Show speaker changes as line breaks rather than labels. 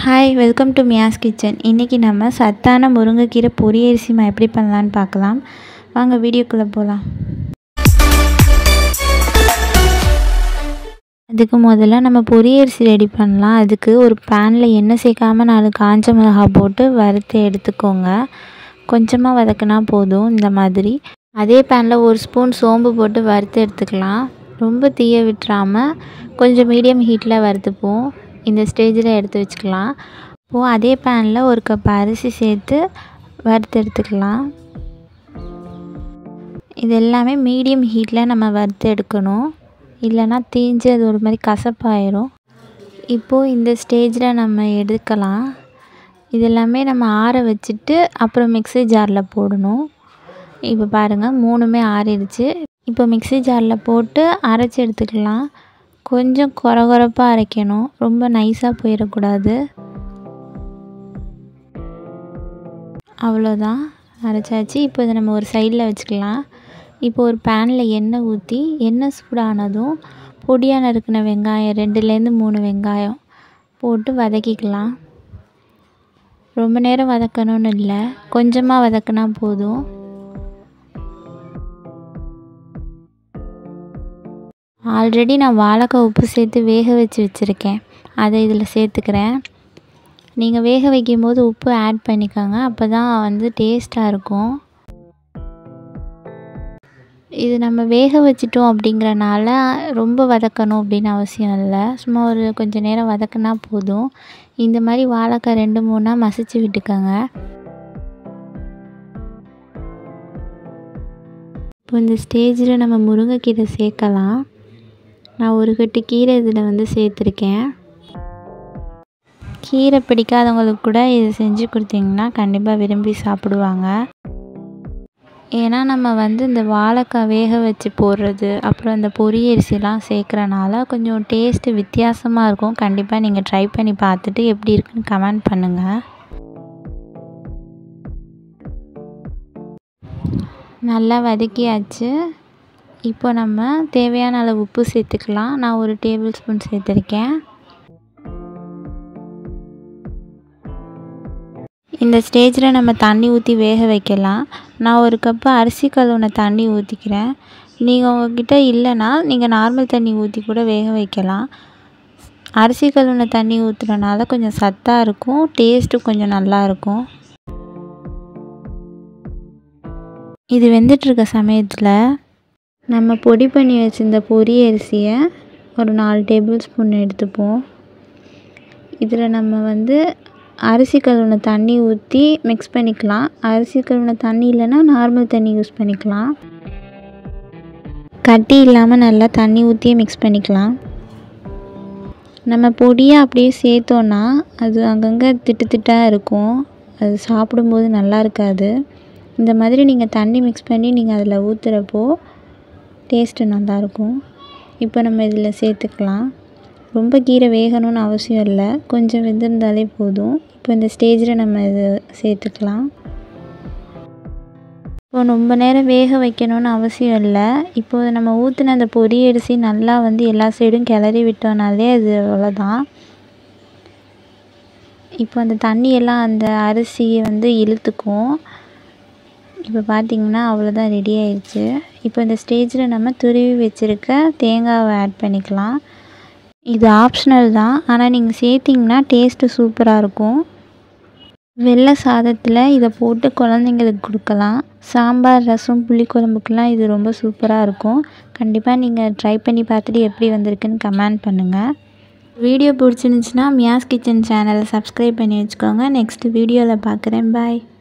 hi welcome to Mia's kitchen இன்றைக்கி நம்ம சத்தான முருங்கைக்கீரை பொரியரிசிமா எப்படி பண்ணலான்னு பார்க்கலாம் வாங்க வீடியோக்குள்ளே போகலாம் அதுக்கு முதல்ல நம்ம பொரியரிசி ரெடி பண்ணலாம் அதுக்கு ஒரு பேனில் எண்ணெய் சேர்க்காமல் நாலு காஞ்ச மிளகா போட்டு வறுத்து எடுத்துக்கோங்க கொஞ்சமாக வதக்கினா போதும் இந்த மாதிரி அதே பேனில் ஒரு ஸ்பூன் சோம்பு போட்டு வறுத்து எடுத்துக்கலாம் ரொம்ப தீய விட்டுறாமல் கொஞ்சம் மீடியம் ஹீட்டில் வறுத்துப்போம் இந்த ஸ்டேஜில் எடுத்து வச்சுக்கலாம் இப்போது அதே பேனில் ஒரு கப் அரிசி சேர்த்து வறுத்து எடுத்துக்கலாம் இது எல்லாமே மீடியம் ஹீட்டில் நம்ம வறுத்து எடுக்கணும் இல்லைன்னா தீஞ்சு அது ஒரு மாதிரி கசப்பாயிரும் இப்போது இந்த ஸ்டேஜில் நம்ம எடுக்கலாம் இது எல்லாமே நம்ம ஆற வச்சுட்டு அப்புறம் மிக்ஸி ஜாரில் போடணும் இப்போ பாருங்கள் மூணுமே ஆறிடுச்சு இப்போ மிக்ஸி ஜாரில் போட்டு அரைச்சி எடுத்துக்கலாம் கொஞ்சம் குற குறப்பாக அரைக்கணும் ரொம்ப நைஸாக போயிடக்கூடாது அவ்வளோதான் அரைச்சாச்சு இப்போ இதை நம்ம ஒரு சைடில் வச்சுக்கலாம் இப்போ ஒரு பேனில் எண்ணெய் ஊற்றி எண்ணெய் சூடானதும் பொடியாக நறுக்கின வெங்காயம் ரெண்டுலேருந்து மூணு வெங்காயம் போட்டு வதக்கிக்கலாம் ரொம்ப நேரம் வதக்கணும்னு இல்லை கொஞ்சமாக வதக்கினா போதும் ஆல்ரெடி நான் வாழைக்காய் உப்பு சேர்த்து வேக வச்சு வச்சுருக்கேன் அதை இதில் சேர்த்துக்கிறேன் நீங்கள் வேக வைக்கும்போது உப்பு ஆட் பண்ணிக்கோங்க அப்போ தான் வந்து டேஸ்ட்டாக இருக்கும் இது நம்ம வேக வச்சிட்டோம் அப்படிங்கிறனால ரொம்ப வதக்கணும் அப்படின்னு அவசியம் இல்லை சும்மா ஒரு கொஞ்சம் நேரம் வதக்குனா போதும் இந்த மாதிரி வாழைக்காய் ரெண்டு மூணாக மசிச்சு விட்டுக்கோங்க இப்போ இந்த ஸ்டேஜில் நம்ம முருங்கைக்கீரை சேர்க்கலாம் நான் ஒரு கட்டு கீரை இதில் வந்து சேர்த்துருக்கேன் கீரை பிடிக்காதவங்களுக்கு கூட இது செஞ்சு கொடுத்தீங்கன்னா கண்டிப்பாக விரும்பி சாப்பிடுவாங்க ஏன்னா நம்ம வந்து இந்த வாழைக்காய் வேக வச்சு போடுறது அப்புறம் இந்த பொரியரிசிலாம் சேர்க்குறனால கொஞ்சம் டேஸ்ட்டு வித்தியாசமாக இருக்கும் கண்டிப்பாக நீங்கள் ட்ரை பண்ணி பார்த்துட்டு எப்படி இருக்குன்னு கமெண்ட் பண்ணுங்கள் நல்லா வதக்கியாச்சு இப்போ நம்ம தேவையான அளவு உப்பு சேர்த்துக்கலாம் நான் ஒரு டேபிள் ஸ்பூன் சேர்த்துருக்கேன் இந்த ஸ்டேஜில் நம்ம தண்ணி ஊற்றி வேக வைக்கலாம் நான் ஒரு கப்பு அரிசி கழுவுன தண்ணி ஊற்றிக்கிறேன் நீங்கள் உங்ககிட்ட இல்லைன்னா நீங்கள் நார்மல் தண்ணி ஊற்றி கூட வேக வைக்கலாம் அரிசி கழுவுன தண்ணி ஊற்றுறனால கொஞ்சம் சத்தாக இருக்கும் டேஸ்ட்டும் கொஞ்சம் நல்லாயிருக்கும் இது வெந்துட்டுருக்க சமயத்தில் நம்ம பொடி பண்ணி வச்சுருந்த பொரி அரிசியை ஒரு நாலு டேபிள் ஸ்பூன் எடுத்துப்போம் இதில் நம்ம வந்து அரிசி கழுவுன தண்ணி ஊற்றி மிக்ஸ் பண்ணிக்கலாம் அரிசி கழுவுன தண்ணி இல்லைன்னா நார்மல் தண்ணி யூஸ் பண்ணிக்கலாம் கட்டி இல்லாமல் நல்லா தண்ணி ஊற்றியே மிக்ஸ் பண்ணிக்கலாம் நம்ம பொடியை அப்படியே சேர்த்தோன்னா அது அங்கங்கே திட்டு திட்டாக இருக்கும் அது சாப்பிடும்போது நல்லா இருக்காது இந்த மாதிரி நீங்கள் தண்ணி மிக்ஸ் பண்ணி நீங்கள் அதில் ஊற்றுறப்போ டேஸ்ட்டு நல்லாயிருக்கும் இப்போ நம்ம இதில் சேர்த்துக்கலாம் ரொம்ப கீரை வேகணும்னு அவசியம் இல்லை கொஞ்சம் வெந்திருந்தாலே போதும் இப்போ இந்த ஸ்டேஜில் நம்ம இது சேர்த்துக்கலாம் இப்போ ரொம்ப நேரம் வேக வைக்கணும்னு அவசியம் இல்லை இப்போது நம்ம ஊற்றின அந்த பொரி அரிசி நல்லா வந்து எல்லா சைடும் கிளறி விட்டோனாலே அது அவ்வளோதான் இப்போ அந்த தண்ணியெல்லாம் அந்த அரிசியை வந்து இழுத்துக்கும் இப்போ பார்த்திங்கன்னா அவ்வளோதான் ரெடி ஆயிடுச்சு இப்போ இந்த ஸ்டேஜில் நம்ம துருவி வச்சுருக்க தேங்காவை ஆட் பண்ணிக்கலாம் இது ஆப்ஷனல் தான் ஆனால் நீங்கள் சேர்த்திங்கன்னா டேஸ்ட்டு சூப்பராக இருக்கும் வெள்ளை சாதத்தில் இதை போட்டு குழந்தைங்களுக்கு கொடுக்கலாம் சாம்பார் ரசம் புளிக்குழம்புக்கெலாம் இது ரொம்ப சூப்பராக இருக்கும் கண்டிப்பாக நீங்கள் ட்ரை பண்ணி பார்த்துட்டு எப்படி வந்திருக்குன்னு கமெண்ட் பண்ணுங்கள் வீடியோ பிடிச்சிருந்துச்சின்னா மியாஸ் கிச்சன் சேனலை சப்ஸ்கிரைப் பண்ணி வச்சுக்கோங்க நெக்ஸ்ட் வீடியோவில் பார்க்குறேன் பாய்